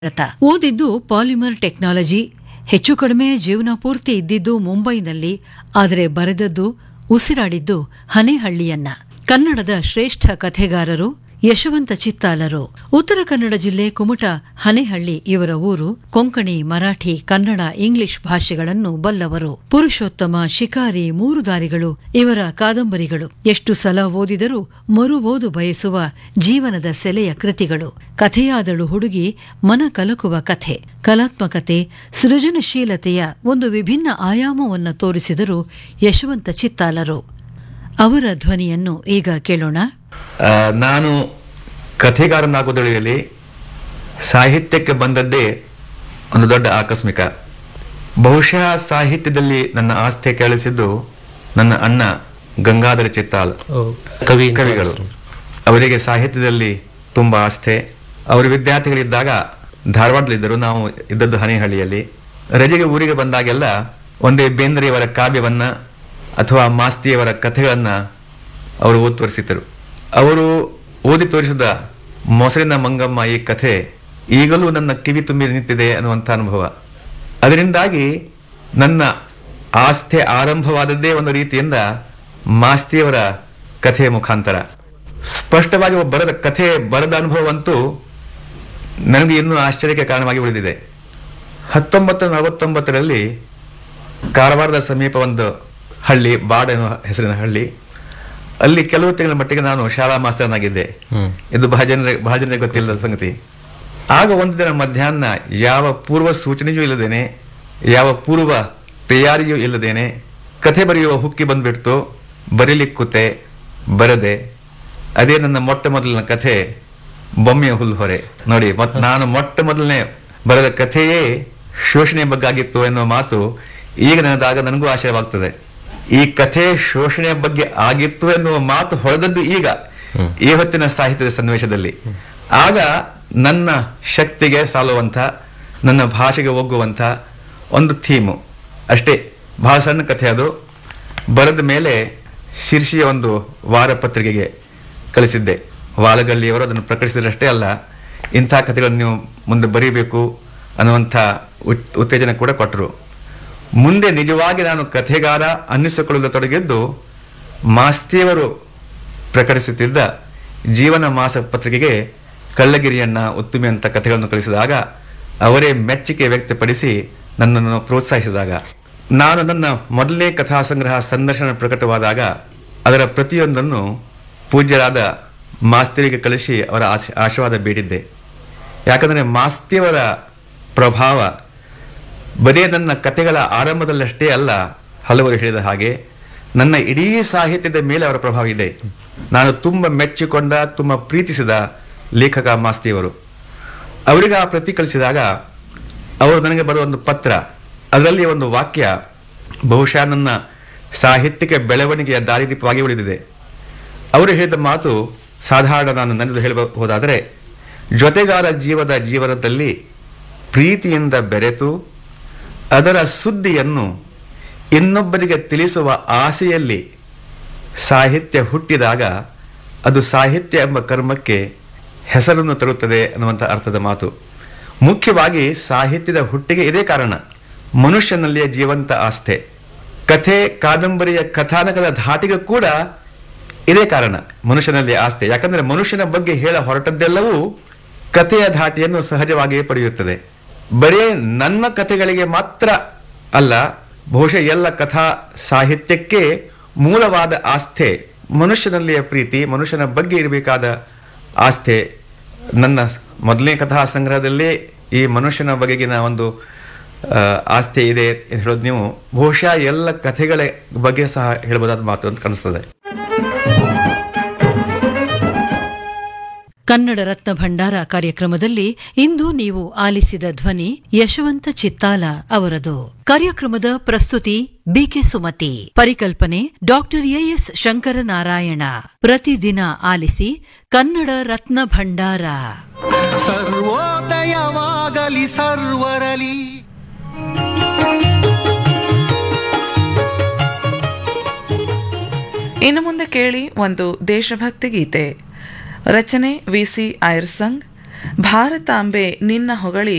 ಭಾರತ ಓದಿದ್ದು polymer technology ಹೆಚ್ಚು ಕಡಿಮೆ ಜೀವನ ಪೂರ್ತಿ ಇದ್ದಿದ್ದು ಮುಂಬೈನಲ್ಲಿ ಆದರೆ ಬರೆದದ್ದು ಉಸಿರಾಡಿದ್ದು ಹನೇಹಳ್ಳಿಯನ್ನ ಕನ್ನಡದ ಶ್ರೇಷ್ಠ ಕಥೆಗಾರರು ಯಶವಂತ ಚಿತ್ತಾಲರು ಉತ್ತರ ಕನ್ನಡ ಜಿಲ್ಲೆ ಕುಮಟ ಹನೇಹಳ್ಳಿ ಇವರ ಊರು ಕೊಂಕಣಿ ಮರಾಠಿ ಕನ್ನಡ ಇಂಗ್ಲಿಷ್ ಭಾಷೆಗಳನ್ನು ಬಲ್ಲವರು ಪುರುಷೋತ್ತಮ ಶಿಕಾರಿ ಮೂರು ದಾರಿಗಳು ಇವರ ಕಾದಂಬರಿಗಳು ಎಷ್ಟು ಸಲ ಓದಿದರೂ ಮರು ಓದು ಬಯಸುವ ಜೀವನದ ಸೆಲೆಯ ಕೃತಿಗಳು ಕಥೆಯಾದಳು ಹುಡುಗಿ ಮನ ಕಲಕುವ ಕಥೆ ಕಲಾತ್ಮಕತೆ ಸೃಜನಶೀಲತೆಯ ಒಂದು ವಿಭಿನ್ನ ಆಯಾಮವನ್ನು ತೋರಿಸಿದರು ಯಶವಂತ ಚಿತ್ತಾಲರು ಅವರ ಧ್ವನಿಯನ್ನು ಈಗ ಕೇಳೋಣ ಆ, ನಾನು ಕಥೆಗಾರನಾಗೋದ್ರಲ್ಲಿ ಸಾಹಿತ್ಯಕ್ಕೆ ಬಂದದ್ದೇ ಒಂದು ದೊಡ್ಡ ಆಕಸ್ಮಿಕ ಬಹುಶಃ ಸಾಹಿತ್ಯದಲ್ಲಿ ನನ್ನ ಆಸ್ಥೆ ಕೇಳಿಸಿದ್ದು ನನ್ನ ಅಣ್ಣ ಗಂಗಾಧರ ಚಿತ್ತಾಲ್ ಕವಿ ಅಂತ ಕವಿಗಳು ಹೆಸರು. ಅವರಿಗೆ ಸಾಹಿತ್ಯದಲ್ಲಿ ತುಂಬಾ ಆಸ್ಥೆ ಅವರು ವಿದ್ಯಾರ್ಥಿಗಳಿದ್ದಾಗ ಧಾರವಾಡದಲ್ಲಿದ್ದರು ನಾವು ಇದ್ದದ್ದು ಹನೇಹಳ್ಳಿಯಲ್ಲಿ ರಜೆಗೆ ಊರಿಗೆ ಬಂದಾಗೆಲ್ಲ ಒಂದೇ ಬೇಂದ್ರೆಯವರ ಕಾವ್ಯವನ್ನ ಅಥವಾ ಮಾಸ್ತಿಯವರ ಕಥೆಗಳನ್ನ ಅವರು ಓದಿ ತೋರಿಸಿದ್ದರು ಅವರು ಓದಿ ತೋರಿಸಿದ ಮೊಸರಿನ ಮಂಗಮ್ಮ ಈ ಕಥೆ ಈಗಲೂ ನನ್ನ ಕಿವಿ ತುಂಬಿ ನಿಂತಿದೆ ಅನ್ನುವಂಥ ಅನುಭವ ಅದರಿಂದಾಗಿ ನನ್ನ ಆಸ್ಥೆ ಆರಂಭವಾದದ್ದೇ ಒಂದು ರೀತಿಯಿಂದ ಮಾಸ್ತಿಯವರ ಕಥೆಯ ಮುಖಾಂತರ ಸ್ಪಷ್ಟವಾಗಿ ಒಬ್ಬ ಬರೆದ ಕಥೆ ಬರೆದ ಅನುಭವವಂತೂ ನನಗೆ ಇನ್ನೂ ಆಶ್ಚರ್ಯಕ್ಕೆ ಕಾರಣವಾಗಿ ಉಳಿದಿದೆ ಹತ್ತೊಂಬತ್ತು ನಲವತ್ತೊಂಬತ್ತರಲ್ಲಿ ಕಾರವಾರದ ಸಮೀಪ ಒಂದು ಹಳ್ಳಿ ಬಾಡ ಎನ್ನುವ ಹೆಸರಿನ ಹಳ್ಳಿ ಅಲ್ಲಿ ಕೆಲವು ತಿಂಗಳ ಮಟ್ಟಿಗೆ ನಾನು ಶಾಲಾ ಮಾಸ್ತರನಾಗಿದ್ದೆ ಹ್ಮ್. ಇದು ಬಹಳ ಜನರಿಗೆ ಬಹಳ ಜನರಿಗೆ ಗೊತ್ತಿಲ್ಲದ ಸಂಗತಿ ಆಗ ಒಂದು ದಿನ ಮಧ್ಯಾಹ್ನ ಯಾವ ಪೂರ್ವ ಸೂಚನೆಯೂ ಇಲ್ಲದೇನೆ ಯಾವ ಪೂರ್ವ ತಯಾರಿಯೂ ಇಲ್ಲದೇನೆ ಕಥೆ ಬರೆಯುವ ಹುಕ್ಕಿ ಬಂದ್ಬಿಡ್ತು ಬರೀಲಿಕ್ಕೆ ಕೂತೆ ಬರದೆ ಅದೇ ನನ್ನ ಮೊಟ್ಟ ಮೊದಲಿನ ಕಥೆ ಬೊಮ್ಮೆಯ ಹುಲ್ಹೊರೆ ನೋಡಿ ಮತ್ ನಾನು ಮೊಟ್ಟ ಮೊದಲನೇ ಬರೆದ ಕಥೆಯೇ ಶೋಷಣೆ ಬಗ್ಗೆ ಆಗಿತ್ತು ಎನ್ನುವ ಮಾತು ಈಗ ನನದಾಗ ನನಗೂ ಆಶಯವಾಗ್ತದೆ ಈ ಕಥೆ ಶೋಷಣೆಯ ಬಗ್ಗೆ ಆಗಿತ್ತು ಎನ್ನುವ ಮಾತು ಹೊಳೆದದ್ದು ಈಗ ಈ ಹೊತ್ತಿನ ಸಾಹಿತ್ಯದ ಸನ್ನಿವೇಶದಲ್ಲಿ ಆಗ ನನ್ನ ಶಕ್ತಿಗೆ ಸಾಲುವಂತ ನನ್ನ ಭಾಷೆಗೆ ಒಗ್ಗುವಂತ ಒಂದು ಥೀಮು ಅಷ್ಟೇ ಬಹಳ ಸಣ್ಣ ಕಥೆ ಅದು ಬರೆದ ಮೇಲೆ ಶಿರ್ಷಿಯ ಒಂದು ವಾರ ಪತ್ರಿಕೆಗೆ ಕಳಿಸಿದ್ದೆ ವಾಲಗಲ್ಲಿಯವರು ಅದನ್ನು ಪ್ರಕಟಿಸಿದ್ರಷ್ಟೇ ಅಲ್ಲ ಇಂಥ ಕಥೆಗಳನ್ನು ನೀವು ಮುಂದೆ ಬರೀಬೇಕು ಅನ್ನುವಂಥ ಉತ್- ಉತ್ತೇಜನ ಕೂಡ ಕೊಟ್ಟರು ಮುಂದೆ ನಿಜವಾಗಿ ನಾನು ಕಥೆಗಾರ ಅನ್ನಿಸಿಕೊಳ್ಳಲು ತೊಡಗಿದ್ದು ಮಾಸ್ತಿಯವರು ಪ್ರಕಟಿಸುತ್ತಿದ್ದ ಜೀವನ ಮಾಸ ಪತ್ರಿಕೆಗೆ ಕಳ್ಳಗಿರಿಯಣ್ಣ ಉತ್ತುಮೆ ಅಂತ ಕಥೆಗಳನ್ನು ಕಳಿಸಿದಾಗ ಅವರೇ ಮೆಚ್ಚುಗೆ ವ್ಯಕ್ತಪಡಿಸಿ ನನ್ನನ್ನು ಪ್ರೋತ್ಸಾಹಿಸಿದಾಗ ನಾನು ನನ್ನ ಮೊದಲನೇ ಕಥಾ ಸಂಗ್ರಹ ಸಂದರ್ಶನ ಪ್ರಕಟವಾದಾಗ ಅದರ ಪ್ರತಿಯೊಂದನ್ನು ಪೂಜ್ಯರಾದ ಮಾಸ್ತಿಯರಿಗೆ ಕಳಿಸಿ ಅವರ ಆಶ್- ಆಶೀರ್ವಾದ ಬೇಡಿದ್ದೆ ಯಾಕಂದರೆ ಮಾಸ್ತಿಯವರ ಪ್ರಭಾವ ಬರೀ ನನ್ನ ಕಥೆಗಳ ಆರಂಭದಲ್ಲಷ್ಟೇ ಅಲ್ಲ ಹಲವರು ಹೇಳಿದ ಹಾಗೆ ನನ್ನ ಇಡೀ ಸಾಹಿತ್ಯದ ಮೇಲೆ ಅವರ ಪ್ರಭಾವ ಇದೆ ನಾನು ತುಂಬ ಮೆಚ್ಚಿಕೊಂಡ ತುಂಬ ಪ್ರೀತಿಸಿದ ಲೇಖಕ ಮಾಸ್ತಿಯವರು ಅವರಿಗೆ ಆ ಪ್ರತಿ ಕಳಿಸಿದಾಗ ಅವರು ನನಗೆ ಬರುವ ಒಂದು ಪತ್ರ ಅದರಲ್ಲಿ ಒಂದು ವಾಕ್ಯ ಬಹುಶಃ ನನ್ನ ಸಾಹಿತ್ಯಿಕ ಬೆಳವಣಿಗೆಯ ದಾರಿದೀಪವಾಗಿ ಉಳಿದಿದೆ ಅವರು ಹೇಳಿದ ಮಾತು ಸಾಧಾರಣ ನಾನು ನನ್ನದು ಹೇಳಬಹುದಾದರೆ ಜೊತೆಗಾರ ಜೀವದ ಜೀವನದಲ್ಲಿ ಪ್ರೀತಿಯಿಂದ ಬೆರೆತು ಅದರ ಸುದ್ದಿಯನ್ನು ಇನ್ನೊಬ್ಬರಿಗೆ ತಿಳಿಸುವ ಆಸೆಯಲ್ಲಿ ಸಾಹಿತ್ಯ ಹುಟ್ಟಿದಾಗ ಅದು ಸಾಹಿತ್ಯ ಎಂಬ ಕರ್ಮಕ್ಕೆ ಹೆಸರನ್ನು ತರುತ್ತದೆ ಅನ್ನುವಂಥ ಅರ್ಥದ ಮಾತು ಮುಖ್ಯವಾಗಿ ಸಾಹಿತ್ಯದ ಹುಟ್ಟಿಗೆ ಇದೇ ಕಾರಣ ಮನುಷ್ಯನಲ್ಲಿಯ ಜೀವಂತ ಆಸ್ಥೆ ಕಥೆ ಕಾದಂಬರಿಯ ಕಥಾನಕದ ಧಾಟಿಗೆ ಕೂಡ ಇದೇ ಕಾರಣ ಮನುಷ್ಯನಲ್ಲಿ ಆಸ್ತೆ ಯಾಕಂದ್ರೆ ಮನುಷ್ಯನ ಬಗ್ಗೆ ಹೇಳ ಹೊರಟದ್ದೆಲ್ಲವೂ ಕಥೆಯ ಧಾಟಿಯನ್ನು ಸಹಜವಾಗಿಯೇ ಪಡೆಯುತ್ತದೆ ಬರೀ ನನ್ನ ಕಥೆಗಳಿಗೆ ಮಾತ್ರ ಅಲ್ಲ ಬಹುಶಃ ಎಲ್ಲ ಕಥಾ ಸಾಹಿತ್ಯಕ್ಕೆ ಮೂಲವಾದ ಆಸ್ಥೆ ಮನುಷ್ಯನಲ್ಲಿಯ ಪ್ರೀತಿ ಮನುಷ್ಯನ ಬಗ್ಗೆ ಇರಬೇಕಾದ ಆಸ್ಥೆ ನನ್ನ ಮೊದಲನೇ ಕಥಾ ಸಂಗ್ರಹದಲ್ಲೇ ಈ ಮನುಷ್ಯನ ಬಗೆಗಿನ ಒಂದು ಆ, ಆಸ್ಥೆ ಇದೆ ಅಂತ ಹೇಳೋದು ನೀವು ಬಹುಶಃ ಎಲ್ಲ ಕಥೆಗಳ ಬಗ್ಗೆ ಸಹ ಹೇಳ್ಬೋದಾದ ಮಾತು ಅಂತ ಕಾಣಿಸ್ತದೆ ಕನ್ನಡ ರತ್ನ ಭಂಡಾರ ಕಾರ್ಯಕ್ರಮದಲ್ಲಿ ಇಂದು ನೀವು ಆಲಿಸಿದ ಧ್ವನಿ ಯಶವಂತ ಚಿತ್ತಾಲ ಅವರದು ಕಾರ್ಯಕ್ರಮದ ಪ್ರಸ್ತುತಿ ಬಿಕೆ ಸುಮತಿ ಪರಿಕಲ್ಪನೆ ಡಾಕ್ಟರ್ ಎಎಸ್ ಶಂಕರನಾರಾಯಣ ಪ್ರತಿದಿನ ಆಲಿಸಿ ಕನ್ನಡ ರತ್ನ ಭಂಡಾರ ಸರ್ವೋದಯವಾಗಲಿ ಸರ್ವರಲಿ ಇನ್ನು ಮುಂದೆ ಕೇಳಿ ಒಂದು ದೇಶಭಕ್ತಿ ಗೀತೆ ರಚನೆ ವಿ ಸಿ ಐರ್ಸಂಗ್ ಭಾರತಾಂಬೆ ನಿನ್ನ ಹೊಗಳಿ